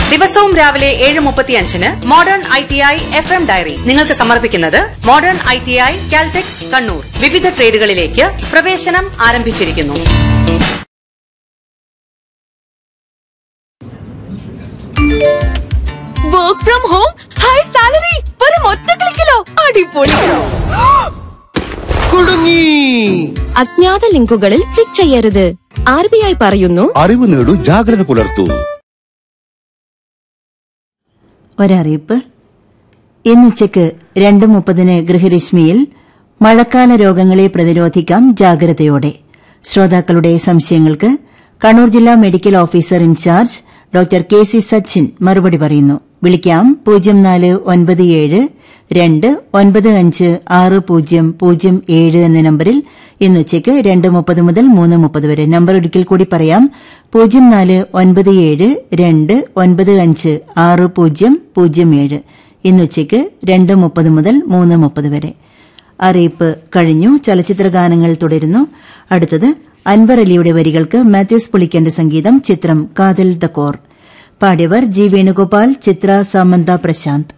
ദിവസവും രാവിലെ ഏഴ് മുപ്പത്തിയഞ്ചിന് modern I T I F M diary നിങ്ങൾക്ക് സമർപ്പിക്കുന്നത് modern I T I Caltex Kannur വിവിധ ട്രേഡുകളിലേക്ക് പ്രവേശനം ആരംഭിച്ചിരിക്കുന്നു work from home high salary വെറും ഒറ്റ ക്ലിക്കിലോ അടിപൊളി കുടുങ്ങി അജ്ഞാത ലിങ്കുകളിൽ ക്ലിക്ക് ചെയ്യരുത് ആർ ബി ഐ പറയുന്നു അറിവ് നേടൂ ജാഗ്രത പുലർത്തൂ ഒരറിയിപ്പ് ഇന്നുച്ചയ്ക്ക് രണ്ട് മുപ്പതിന് ഗൃഹരശ്മിയിൽ മഴക്കാല രോഗങ്ങളെ പ്രതിരോധിക്കാം ജാഗ്രതയോടെ ശ്രോതാക്കളുടെ സംശയങ്ങൾക്ക് കണ്ണൂർ ജില്ലാ medical officer incharge doctor K C Sachin മറുപടി പറയുന്നു വിളിക്കാം പൂജ്യം നാല് ഒൻപത് ഏഴ് രണ്ട് ഒൻപത് അഞ്ച് ആറ് പൂജ്യം പൂജ്യം ഏഴ് എന്ന നമ്പറിൽ ഇന്നുച്ചയ്ക്ക് രണ്ട് മുപ്പത് മുതൽ മൂന്ന് മുപ്പത് വരെ നമ്പർ ഒരിക്കൽ കൂടി പറയാം പൂജ്യം നാല് ഒൻപത് ഏഴ് രണ്ട് ഒൻപത് അഞ്ച് ആറ് പൂജ്യം പൂജ്യം ഏഴ് ഇന്നുച്ചയ്ക്ക് രണ്ട് മുപ്പത് മുതൽ മൂന്ന് മുപ്പത് വരെ അറിയിപ്പ് കഴിഞ്ഞു ചലച്ചിത്ര ഗാനങ്ങൾ തുടരുന്നു അടുത്തത് അൻവർ അലിയുടെ വരികൾക്ക് മാത്യൂസ് പുളിക്കന്റെ സംഗീതം ചിത്രം കാതൽ ദ കോർ പാടിയവർ ജി വേണുഗോപാൽ ചിത്ര സമന്ത പ്രശാന്ത്